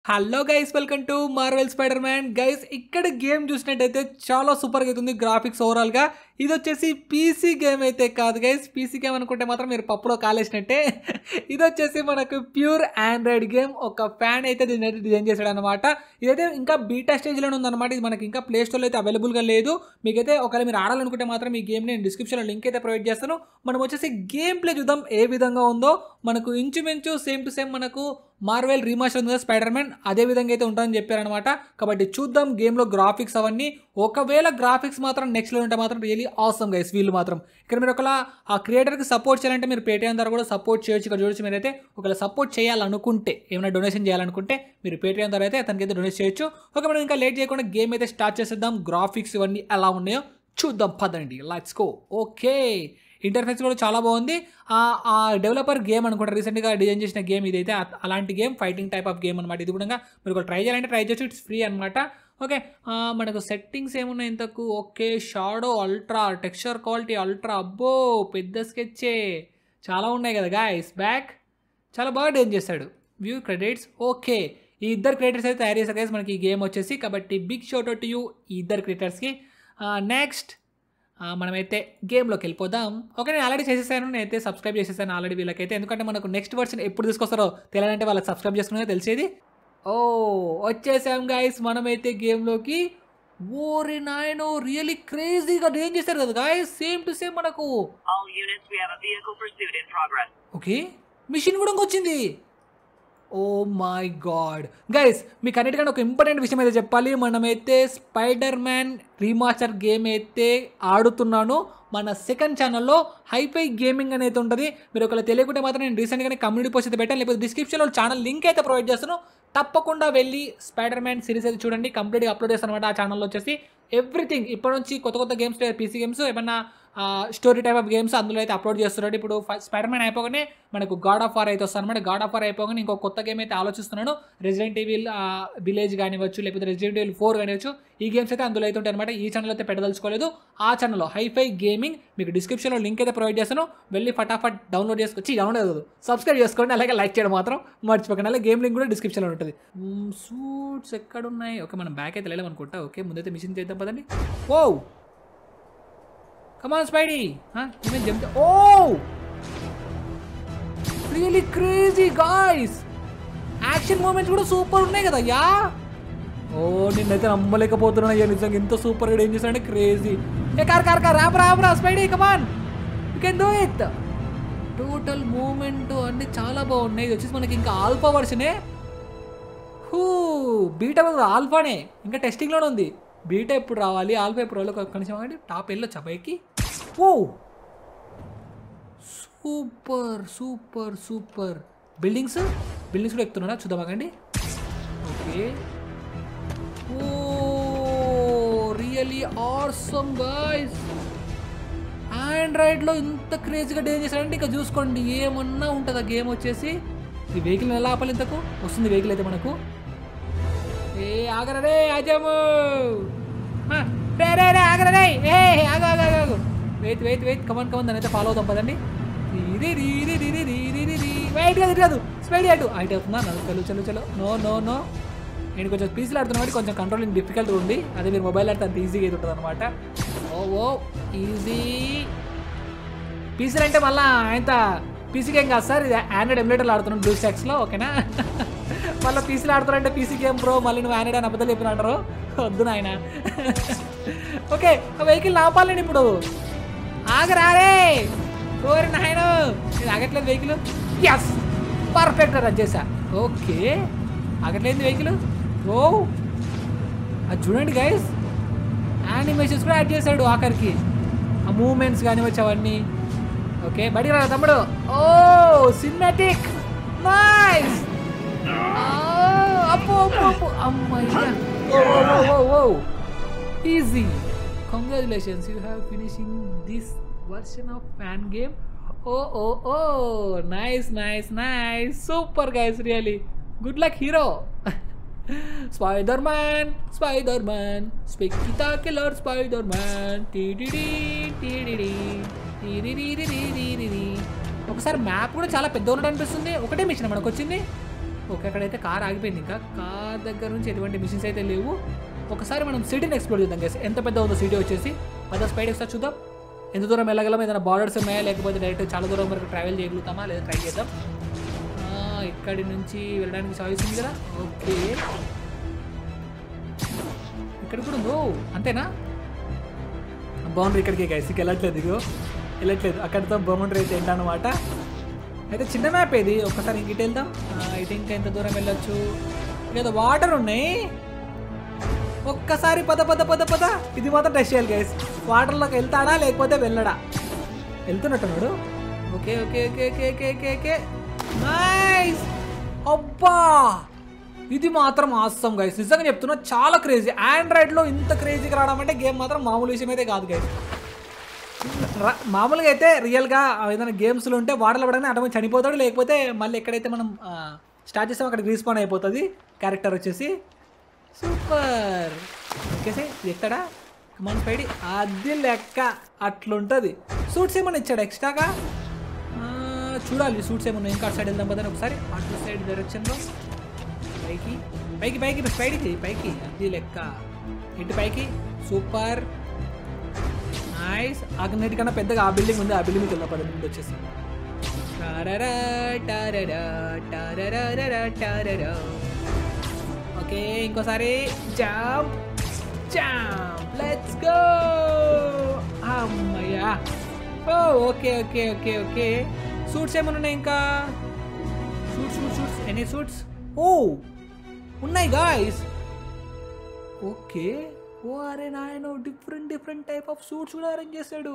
Hello guys welcome to Marvel Spider Man guys ఇక్కడ game చూసినట్టయితే చాలా సూపర్గా అవుతుంది గ్రాఫిక్స్ ఓవరాల్గా ఇది వచ్చేసి పీసీ గేమ్ అయితే కాదు గైస్ పీసీ గేమ్ అనుకుంటే మాత్రం మీరు పప్పులో కాలేసినట్టే ఇది వచ్చేసి మనకు ప్యూర్ ఆండ్రాయిడ్ గేమ్ ఒక ఫ్యాన్ అయితే దీన్ని అయితే డిజైన్ చేశాడు అనమాట ఇదైతే ఇంకా బీటా స్టేజ్లోనే ఉందన్నమాట ఇది మనకి ఇంకా ప్లే స్టోర్లో అయితే అవైలబుల్గా లేదు మీకైతే ఒకవేళ మీరు ఆడాలనుకుంటే మాత్రం ఈ గేమ్ నేను డిస్క్రిప్షన్లో లింక్ అయితే ప్రొవైడ్ చేస్తాను మనం వచ్చేసి గేమ్ ప్లే చూద్దాం ఏ విధంగా ఉందో మనకు ఇంచుమించు సేమ్ టు సేమ్ మనకు మార్వెల్ రీమాస్టర్ ఉంది కదా స్పైడర్ మ్యాన్ అదే విధంగా అయితే ఉంటుందని చెప్పారనమాట కాబట్టి చూద్దాం గేమ్లో గ్రాఫిక్స్ అవన్నీ ఒకవేళ గ్రాఫిక్స్ మాత్రం నెక్స్ట్ లెవెల్ ఉంటే మాత్రం రియలీ ఆసమ్ గైస్ వీళ్ళు మాత్రం ఇక్కడ మీరు ఒకవేళ ఆ క్రియేటర్కి సపోర్ట్ చేయాలంటే మీరు పేటీఎం ద్వారా కూడా సపోర్ట్ చేయొచ్చు ఇక్కడ చూడొచ్చు మీరైతే ఒకవేళ సపోర్ట్ చేయాలనుకుంటే ఏమైనా డొనేషన్ చేయాలనుకుంటే మీరు పేటీఎం ద్వారా అయితే అతనికి అయితే డొనేట్ చేయొచ్చు ఓకే మనం ఇంకా లేట్ చేయకుండా గేమ్ అయితే స్టార్ట్ చేసేద్దాం గ్రాఫిక్స్ ఇవన్నీ ఎలా ఉన్నాయో చూద్దాం పదండి లెట్స్ గో ఓకే ఇంటర్ఫేస్ కూడా చాలా బాగుంది ఆ- ఆ డెవలపర్ గేమ్ అనుకుంటా రీసెంట్గా డిజైన్ చేసిన గేమ్ ఇదైతే అ- అలాంటి game fighting type of game అనమాట ఇది కూడా మీరు ఒకటి ట్రై చేయాలంటే ట్రై చేయొచ్చు ఇట్స్ ఫ్రీ అనమాట ఓకే ఆ, మనకు సెట్టింగ్స్ ఏమున్నాయి ఇంతకు okay shadow ultra texture quality ultra అబ్బో పెద్ద స్కెచ్చే చాలా ఉన్నాయి కదా గాయస్ బ్యాక్ చాలా బాగా డిజైన్ చేశాడు వ్యూ క్రెడిట్స్ ఓకే ఈ ఇద్దరు క్రియేటర్స్ అయితే తయారు చేశారు guys మనకి ఈ గేమ్ వచ్చేసి కాబట్టి బిగ్ షోట్ టు యూ ఈ ఇద్దరు క్రియేటర్స్కి నెక్స్ట్ మనమైతే గేమ్లోకి వెళ్ళిపోదాం ఓకే నేను ఆల్రెడీ చేసేసాను నేనైతే సబ్స్క్రైబ్ చేసేసాను ఆల్రెడీ వీళ్ళకైతే ఎందుకంటే మనకు నెక్స్ట్ వర్షన్ ఎప్పుడు తీసుకొస్తారో తెలియాలంటే వాళ్ళకి సబ్స్క్రైబ్ చేసుకునే తెలిసేది ఓ వచ్చేసాం గాయస్ మనమైతే గేమ్లోకి ఓరి నాయనో రియలీ క్రేజీగా డిజైన్ చేశారు కదా గాయస్ సేమ్ టు సేమ్ మనకు All units, we have a vehicle pursuit in progress. Okay mission కూడా వచ్చింది ఓ మై గాడ్ గైస్ మీకు అన్నిటికంటే ఒక ఇంపార్టెంట్ విషయం అయితే చెప్పాలి మనమైతే స్పైడర్ మ్యాన్ రీమాస్టర్ గేమ్ అయితే ఆడుతున్నాను మన సెకండ్ ఛానల్లో హైఫై గేమింగ్ అనేది ఉంటుంది మీరు ఒకవేళ తెలియకుంటే మాత్రం నేను రీసెంట్గానే కమ్యూనిటీ పోస్ట్ అయితే పెట్టాను లేకపోతే డిస్క్రిప్షన్లో ఛానల్ లింక్ అయితే ప్రొవైడ్ చేస్తాను తప్పకుండా వెళ్ళి స్పైడర్ మ్యాన్ సిరీస్ అయితే చూడండి కంప్లీట్గా అప్లోడ్ చేస్తాను అనమాట ఆ ఛానల్లో వచ్చేసి ఎవ్రీథింగ్ ఇప్పటి నుంచి కొత్త కొత్త గేమ్స్ పీసీ గేమ్స్ ఏమన్నా స్టోరీ టైప్ ఆఫ్ గేమ్స్ అందులో అయితే అప్లోడ్ చేస్తున్నాడు ఇప్పుడు స్పైడర్ మ్యాన్ అయిపోగానే మనకు గాడ్ ఆఫ్ వార్ అయితే వస్తాను అనమాట గాడ్ ఆఫ్ వార్ అయిపోగానే ఇంకో కొత్త గేమ్ అయితే ఆలోచిస్తున్నాను రెసిడెంట్ ఈవిల్ విలేజ్ కానివచ్చు లేకపోతే రెసిడెంట్ ఈవిల్ ఫోర్ కానివచ్చు ఈ గేమ్స్ అయితే అందులో అయితే ఉంటాయి అనమాట ఈ ఛానల్ అయితే పెట్టదలుచుకోలేదు ఆ ఛానల్లో హైఫై గేమింగ్ మీకు డిస్క్రిప్షన్లో లింక్ అయితే ప్రొవైడ్ చేస్తాను వెళ్ళి ఫటాఫట్ డౌన్లోడ్ చేసుకొచ్చి డౌన్లోడ్ అవ్వదు సబ్స్క్రైబ్ చేసుకోండి అలాగే లైక్ చేయడం మాత్రం మర్చిపోకండి అలాగే గేమ్ లింక్ కూడా డిస్క్రిప్షన్లో ఉంటుంది సూట్స్ ఎక్కడ ఉన్నాయి ఓకే మనం బ్యాక్ అయితే వెళ్ళాం అనుకుంటా ఓకే ముందైతే మిషన్ చేద్దాం పదండి oh come on Spidey image jump oh really crazy guys action moments కూడా సూపర్ ఉన్నాయి కదా యా ఓ నిన్నైతే నమ్మలేకపోతున్నాను అయ్యా నిజంగా ఇంత సూపర్గా ఏం చేశాడంటే crazy a car car car రాపరా రాపరా Spidey come on you can do it total moment అన్ని చాలా బాగున్నాయి ఇది వచ్చేసి మనకి ఇంకా ఆల్ఫా వర్షనే హూ బీటా మీద ఆల్ఫానే ఇంకా టెస్టింగ్లోనే ఉంది బీటా ఎప్పుడు రావాలి ఆల్ఫా ఎప్పుడు రావాలి ఒక నిమిషం ఆగండి టాప్ వెళ్ళొచ్చా పైకి oh super super super buildings buildings కూడా ఎక్కుతున్నాడా చూద్దాం ఆగండి okay oh really awesome guys ఆండ్రాయిడ్లో ఇంత క్రేజీగా డిజైన్ చేశారంటే ఇక చూసుకోండి ఏమన్నా ఉంటుంది ఆ గేమ్ వచ్చేసి ఈ వెహికల్ ఎలా ఆపాలి ఇంతకు వస్తుంది వెహికల్ అయితే మనకు ఏ ఆగరా రే ఆజాము ఆ, రే రే రే ఆగరా రే ఏ ఆగు ఆగు ఆగు ఆగు wait wait wait come on come on దాని అయితే ఫాలో అవుతాం పదండి ఇది రీ రీ రీ రీ రీ రీ రీ రీ వెయిట్ కాదు ఇటు కాదు స్పైడ్ అటు అయితే అవుతుందా నన్ను చలు చలు చలు నో నో నో నేను కొంచెం పీసీలు ఆడుతున్నా కాబట్టి కొంచెం కంట్రోలింగ్ డిఫికల్ట్ ఉంది అదే మీరు మొబైల్ ఆడితే అంత ఈజీగా అయితే ఉంటుంది అనమాట ఓ ఓ ఈజీ పీసీలు అంటే మళ్ళా ఆయన పీసీ గేమ్ కాదు సార్ ఇది ఆండ్రాయిడ్ ఎమ్యులేటర్లో ఆడుతున్నాను బ్లూ స్టాక్స్లో ఓకేనా మళ్ళీ పీసీలు ఆడుతున్నారంటే పీసీ గేమ్ బ్రో మళ్ళీ నువ్వు ఆండ్రాయిడ్ అని అబద్ధాలు చెప్పిన అంటారు వద్దు నాయన ఓకే ఆ వెహికల్ ఆపాలండి ఇప్పుడు ఆగరారే ఓరి నాయన ఇది ఆగట్లేదు వెహికల్ ఎస్ పర్ఫెక్ట్ రన్ చేసా ఓకే ఆగట్లేదు వెహికల్ ఓ అది చూడండి గైస్ యానిమేషన్స్ కూడా యాడ్ చేశాడు ఆఖరికి ఆ మూమెంట్స్ కానివచ్చు అవన్నీ ఓకే బయటికి రా తమ్ముడు ఓ సినిమాటిక్ నైస్ అప్పు అప్పు అప్పు అమ్మయ్యా oh oh easy congratulations you have finishing this version of fan game oh oh oh nice nice nice super guys really good luck hero Spider Man Spider Man స్పెక్కితా killer Spider Man టీడిడి టీడిడి టీడిడిడిడిడిడిడి ఒకసారి map కూడా చాలా పెద్ద ఉన్నట్టు అనిపిస్తుంది ఒకటే మిషన్ మనకు వచ్చింది ఓకే అక్కడైతే కార్ ఆగిపోయింది ఇంకా కార్ దగ్గర నుంచి ఎటువంటి మిషన్స్ అయితే లేవు ఒకసారి మనం సిటీని ఎక్స్ప్లోర్ చేద్దాం గైస్ ఎంత పెద్ద ఉందో సిటీ వచ్చేసి పెద్ద స్పైడ్ ఒకసారి చూద్దాం ఎంత దూరం వెళ్ళగలం ఏదైనా బార్డర్స్ ఉన్నాయా లేకపోతే డైరెక్ట్ చాలా దూరం వరకు ట్రావెల్ చేయగలుగుతామా లేదా ట్రై చేద్దాం ఆ, ఇక్కడి నుంచి వెళ్ళడానికి చాయిస్ ఉంది కదా ఓకే ఇక్కడ కూడా ఉందో అంతేనా బౌండరీ ఇక్కడికి గైస్ ఇక వెళ్ళట్లేదు ఇగో వెళ్ళట్లేదు అక్కడితో బౌండరీ అయితే ఏంటన్నమాట అయితే చిన్న మ్యాప్ ఇది ఒక్కసారి ఇంక ఇటు వెళ్దాం ఆ, ఇటు ఇంకా ఎంత దూరం వెళ్ళొచ్చు లేదా వాటర్ ఉన్నాయి ఒక్కసారి పద పద పద పద ఇది మాత్రం టెస్ట్ చేయాలి గైస్ వాటర్లోకి వెళ్తాడా లేకపోతే వెళ్ళడా వెళ్తున్నట్టున్నాడు okay okay okay okay okay okay okay nice అబ్బా ఇది మాత్రం ఆస్తాం గైస్ నిజంగా చెప్తున్నా చాలా క్రేజీ ఆండ్రాయిడ్లో ఇంత క్రేజీగా రావడం అంటే గేమ్ మాత్రం మామూలు విషయం అయితే కాదు గైస్ ర- మామూలుగా అయితే రియల్గా ఏదైనా గేమ్స్లో ఉంటే వాటర్లో పడగానే అటమే చనిపోతాడు లేకపోతే మళ్ళీ ఎక్కడైతే మనం స్టార్ట్ చేస్తామో అక్కడ రీస్పాన్ అయిపోతుంది క్యారెక్టర్ వచ్చేసి సూపర్ ఓకేసే ఎక్కడా కమాన్ పైడి అది లెక్క అట్లుంటుంది సూట్స్ ఏమైనా ఇచ్చాడు ఎక్స్ట్రాగా ఆ, చూడాలి సూట్స్ ఏమన్నా ఇంకా అటు సైడ్ వెళ్దాం కదా ఒకసారి అటు సైడ్ డైరెక్షన్లో పైకి పైకి పైకి పైకి పైకి అది లెక్క ఇటు పైకి సూపర్ నైస్ అన్నిటికన్నా పెద్దగా ఆ బిల్డింగ్ ఉంది ఆ బిల్డింగ్ వెళ్దాం పది ముందు వచ్చేసి టారరా, టారరా, టారరారరా, టారరా. ఓకే ఇంకోసారి జాంప్ జాంప్ లెట్స్ గో అమ్మయ్యా oh okay okay okay okay suits ఏమైనా ఉన్నాయి ఇంకా suits suits suits any suits oh ఉన్నాయి గాయస్ ఓకే ఓ అరే నాయన different different type of suits కూడా అరేంజ్ చేశాడు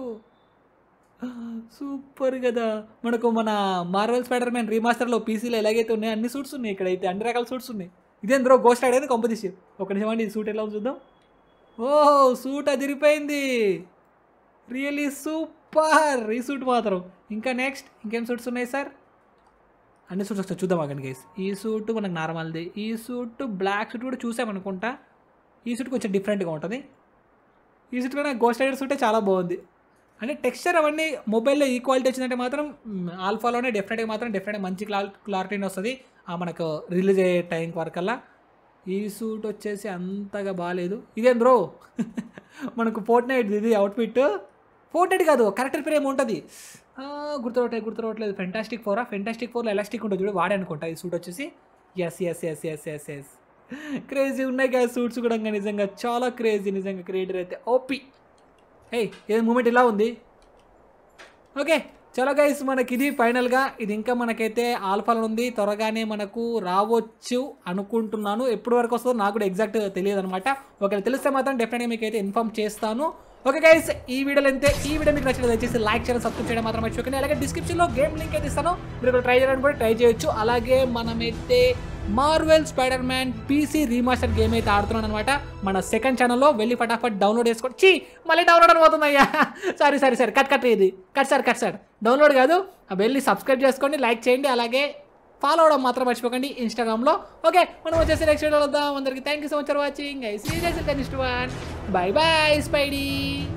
సూపర్ కదా మనకు మన మార్వెల్ స్పైడర్ మ్యాన్ రీమాస్టర్లో పీసీలో ఎలాగైతే ఉన్నాయో అన్ని సూట్స్ ఉన్నాయి ఇక్కడైతే అన్ని రకాల సూట్స్ ఉన్నాయి ఇదేం బ్రో గోస్ట్ ఆడేది కాంపిటీషన్ ఒక నిమిషం అండి ఈ సూట్ ఎలా ఉందో చూద్దాం ఓ సూట్ అదిరిపోయింది రియలీ సూపర్ ఈ సూట్ మాత్రం ఇంకా నెక్స్ట్ ఇంకేం సూట్స్ ఉన్నాయి సార్ అన్ని సూట్స్ వస్తాయి చూద్దాం అక్కడ గైస్ ఈ సూట్ మనకు నార్మల్ది ఈ సూట్ బ్లాక్ సూట్ కూడా చూసామనుకుంటా ఈ సూట్ కొంచెం డిఫరెంట్గా ఉంటుంది ఈ సూట్ కూడా గోస్ట్ రైడర్ సూటే చాలా బాగుంది అంటే టెక్స్చర్ అవన్నీ మొబైల్లో ఈక్వాలిటీ వచ్చిందంటే మాత్రం మ్, ఆల్ఫాలోనే డెఫినెట్గా మాత్రం డెఫినెట్గా మంచి క్లా క్లారిటీని వస్తుంది ఆ మనకు రిలీజ్ అయ్యే టైం వరకల్లా ఈ సూట్ వచ్చేసి అంతగా బాగాలేదు ఇదేం బ్రో మనకు ఫోర్ట్ నైట్ ఇది అవుట్ఫిట్ ఫోర్ట్ నైట్ కాదు క్యారెక్టర్ పేరు ఏమి ఉంటుంది గుర్తురావట్లేదు గుర్తురావట్లేదు ఫెంటాస్టిక్ ఫోరా ఫెంటాస్టిక్ ఫోర్లో ఎలాస్టిక్ ఉంటుంది చూడు వాడే అనుకుంటా ఈ సూట్ వచ్చేసి yes yes yes yes yes yes crazy ఉన్నాయి కదా సూట్స్ కూడా ఇంకా నిజంగా చాలా క్రేజీ నిజంగా క్రియేటర్ అయితే ఓపి ఏయ్ ఏది మూమెంట్ ఇలా ఉంది ఓకే చలో గైస్ మనకి ఇది ఫైనల్గా ఇది ఇంకా మనకైతే ఆల్ఫాలో ఉంది త్వరగానే మనకు రావచ్చు అనుకుంటున్నాను ఎప్పటి వరకు వస్తుందో నాకు కూడా ఎగ్జాక్ట్ తెలియదు అనమాట ఒకవేళ తెలిస్తే మాత్రం డెఫినెట్గా మీకు అయితే ఇన్ఫామ్ చేస్తాను ఓకే గైస్ ఈ వీడియోలో అయితే ఈ వీడియో మీకు నచ్చినది దయచేసి లైక్ చేయడం సబ్స్క్రైబ్ చేయడం మాత్రం మర్చిపోకండి అలాగే డిస్క్రిప్షన్లో గేమ్ లింక్ అయితే ఇస్తాను మీరు ఇక్కడ ట్రై చేయడానికి కూడా ట్రై చేయొచ్చు అలాగే మనమైతే Marvel Spider Man PC remaster game అయితే ఆడుతున్నాను అనమాట మన సెకండ్ ఛానల్లో వెళ్ళి ఫటాఫట్ డౌన్లోడ్ చేసుకోండి చీ మళ్ళీ డౌన్లోడ్ అని అయ్యా sorry sorry sorry cut cut ఇది cut sir cut sir download కాదు ఆ వెళ్ళి సబ్స్క్రైబ్ చేసుకోండి లైక్ చేయండి అలాగే ఫాలో అవడం మాత్రం మర్చిపోకండి ఇన్స్టాగ్రామ్లో ఓకే మనం వచ్చేసి నెక్స్ట్ వీడియోలో వద్దాం అందరికి thank you so much for watching I see next one bye bye Spidey